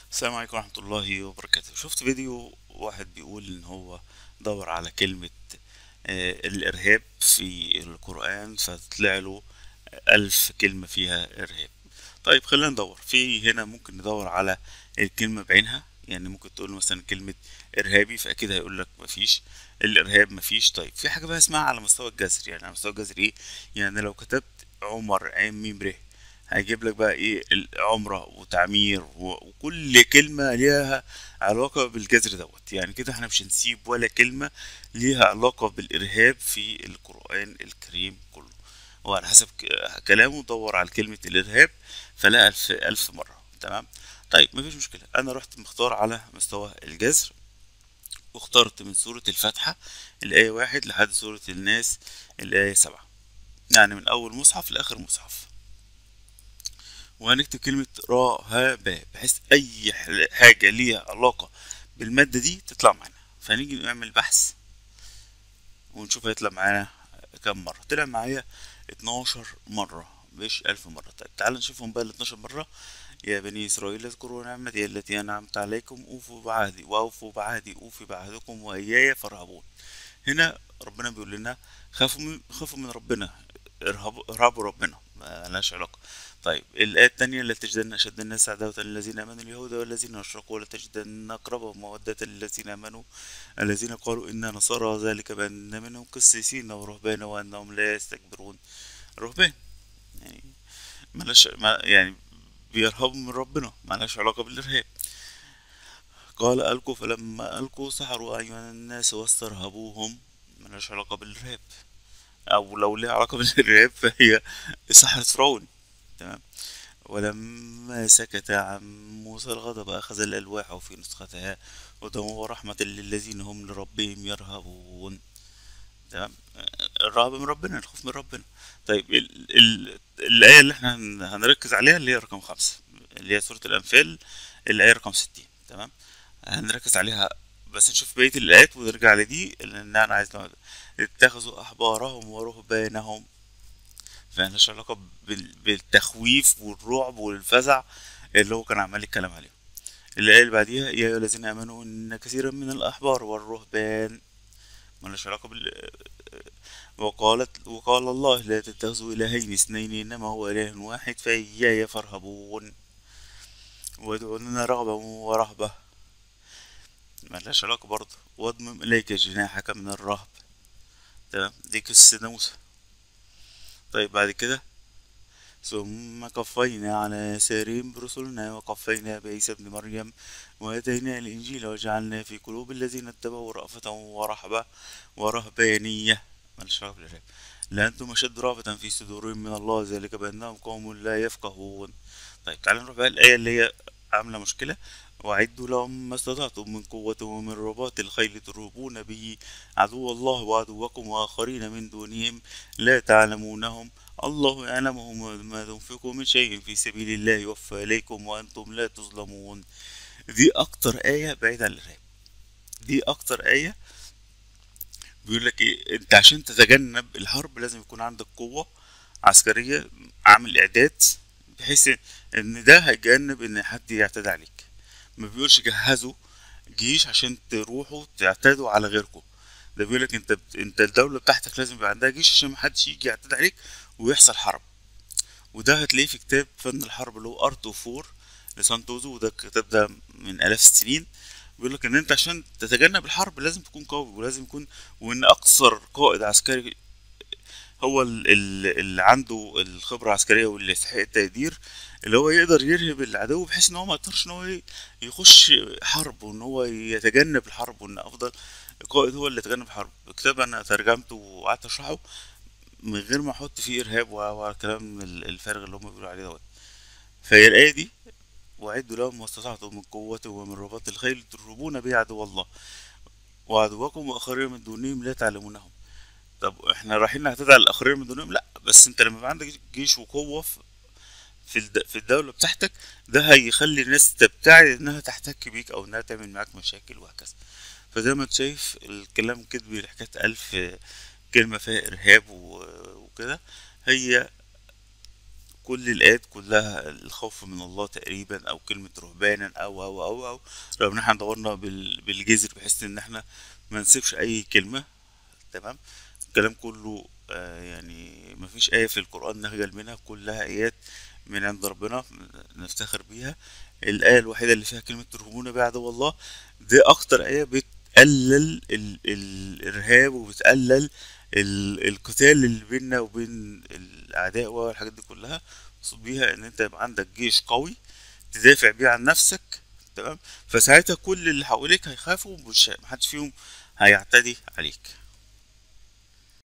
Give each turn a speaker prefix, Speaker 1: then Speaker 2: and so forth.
Speaker 1: السلام عليكم ورحمة الله وبركاته شفت فيديو واحد بيقول ان هو دور على كلمة آه، الإرهاب في القرآن فطلع له ألف كلمة فيها إرهاب طيب خلينا ندور في هنا ممكن ندور على الكلمة بعينها يعني ممكن تقول مثلا كلمة إرهابي فأكيد هيقول لك مفيش الإرهاب مفيش طيب في حاجة بقى اسمها على مستوى الجذر يعني على مستوى الجذر إيه يعني لو كتبت عمر عين ميم ر هيجيب لك بقى ايه العمرة وتعمير و- وكل كلمة ليها علاقة بالجذر دوت يعني كده احنا مش هنسيب ولا كلمة ليها علاقة بالإرهاب في القرآن الكريم كله وعلى حسب ك- كلامه دور على كلمة الإرهاب فلقى ألف ألف مرة تمام طيب مفيش مشكلة أنا رحت مختار على مستوى الجذر واخترت من سورة الفاتحة الآية واحد لحد سورة الناس الآية سبعة يعني من أول مصحف لآخر مصحف وهنكتب كلمة را ها با بحيث أي ح- حاجة ليها علاقة بالمادة دي تطلع معانا فنيجي نعمل بحث ونشوف هيطلع معانا كام مرة طلع معايا 12 مرة مش ألف مرة طيب تعال نشوفهم بقى ال 12 مرة يا بني إسرائيل اذكروا نعمتي التي أنعمت عليكم أوفوا بعهدي وأوفوا بعهدي أوفي بعهدكم وإياي فارهبون هنا ربنا بيقول لنا خافوا من خافوا من ربنا ارهبوا ارهبوا ربنا ما لهاش علاقة طيب الآية التانية لا تجدن أشد الناس عداوة للذين آمنوا اليهود والذين أشركوا ولا تجدن أقربهم مودة للذين آمنوا الذين قالوا إنا نصارى ذلك بأن منهم قسيسين ورهبان وأنهم لا يستكبرون رهبان يعني ملاش ما يعني بيرهبوا من ربنا ملهاش علاقة بالإرهاب قال ألقوا فلما ألقوا سحروا أعين الناس واسترهبوهم ملهاش علاقة بالإرهاب أو لو ليها علاقة بالإرهاب فهي سحرة فرعون تمام ولما سكت عن موسى الغضب أخذ الألواح في نسختها هدى ورحمة للذين هم لربهم يرهبون تمام الرهبة من ربنا الخوف من ربنا طيب ال ال الآية اللي احنا هن- هنركز عليها اللي هي رقم خمسة اللي هي سورة الأنفال الآية رقم ستين تمام هنركز عليها بس نشوف بقية الآيات ونرجع لدي لأن أنا عايز نقعد. اتخذوا أحبارهم ورهبانهم فمالهاش علاقة بال- بالتخويف والرعب والفزع اللي هو كان عمال يتكلم عليه الآية اللي بعديها يا أيها الذين آمنوا إن كثيرا من الأحبار والرهبان مالهاش علاقة بال وقالت وقال الله لا تتخذوا إلهين اثنين إنما هو إله واحد فإياي فارهبون وادعوننا رغبا ورهبة ملهاش علاقة برضه واضمم إليك جناحك من الرهب تمام دي قصة موسى طيب بعد كده ثم قفينا على آثارهم برسلنا وقفينا بعيسى ابن مريم وآتينا الإنجيل وجعلنا في قلوب الذين اتبعوا رأفة ورحبة ورهبانية مالهاش علاقة بالإرهاب لأنتم أشد رهبة في صدورهم من الله ذلك بأنهم قوم لا يفقهون طيب تعالوا نروح بقى الآية اللي هي عاملة مشكلة وأعدوا لهم ما استطعتم من قوة ومن رباط الخيل ترهبون به عدو الله وعدوكم وآخرين من دونهم لا تعلمونهم الله يعلمهم ما تنفقوا من شيء في سبيل الله يوفى إليكم وأنتم لا تظلمون دي أكتر آية بعيدة عن الإرهاب دي أكتر آية بيقول لك إيه أنت عشان تتجنب الحرب لازم يكون عندك قوة عسكرية عامل إعداد بحيث إن ده هيجنب إن حد يعتدي عليك ما بيقولش جهزوا جيش عشان تروحوا تعتدوا على غيركم ده بيقول لك انت بت... انت الدوله بتاعتك لازم يبقى عندها جيش عشان محدش يجي يعتدي عليك ويحصل حرب وده هتلاقيه في كتاب فن الحرب اللي هو ارت اوف وور لسانتوزو وده الكتاب ده من الاف السنين بيقول لك ان انت عشان تتجنب الحرب لازم تكون قوي ولازم يكون وان اقصر قائد عسكري هو ال- ال- اللي عنده الخبرة العسكرية واللي يستحق التقدير اللي هو يقدر يرهب العدو بحيث ان هو ما يقدرش ان هو ي- يخش حرب وان هو يتجنب الحرب وان افضل قائد هو اللي يتجنب الحرب الكتاب انا ترجمته وقعدت اشرحه من غير ما احط فيه ارهاب و- والكلام ال- الفارغ اللي هم بيقولوا عليه دوت فهي الايه دي وأعدوا لهم ما استطعتم من قوة ومن رباط الخيل ترهبون به عدو الله وعدوكم وآخرين من دونهم لا تعلمونهم طب احنا رايحين نعتدي على الآخرين من دونهم لا بس انت لما يبقى عندك جيش وقوة في في الد- في الدولة بتاعتك ده هيخلي الناس تبتعد انها تحتك بيك او انها تعمل معاك مشاكل وهكذا فزي ما انت شايف الكلام كدبي لحكاية ألف كلمة فيها إرهاب و- وكده هي كل الآيات كلها الخوف من الله تقريبا أو كلمة رهبانا أو أو أو أو لو إن احنا دورنا بال- بالجذر بحيث إن احنا ما نسيبش أي كلمة تمام الكلام كله آه يعني مفيش آية في القرآن نخجل منها كلها آيات من عند ربنا نفتخر بيها الآية الوحيدة اللي فيها كلمة ترهبون بها عدو الله دي أكتر آية بتقلل ال- الإرهاب وبتقلل ال- القتال اللي بيننا وبين الأعداء والحاجات دي كلها مقصود بيها إن أنت يبقى عندك جيش قوي تدافع بيه عن نفسك تمام فساعتها كل اللي حواليك هيخافوا ومش محدش فيهم هيعتدي عليك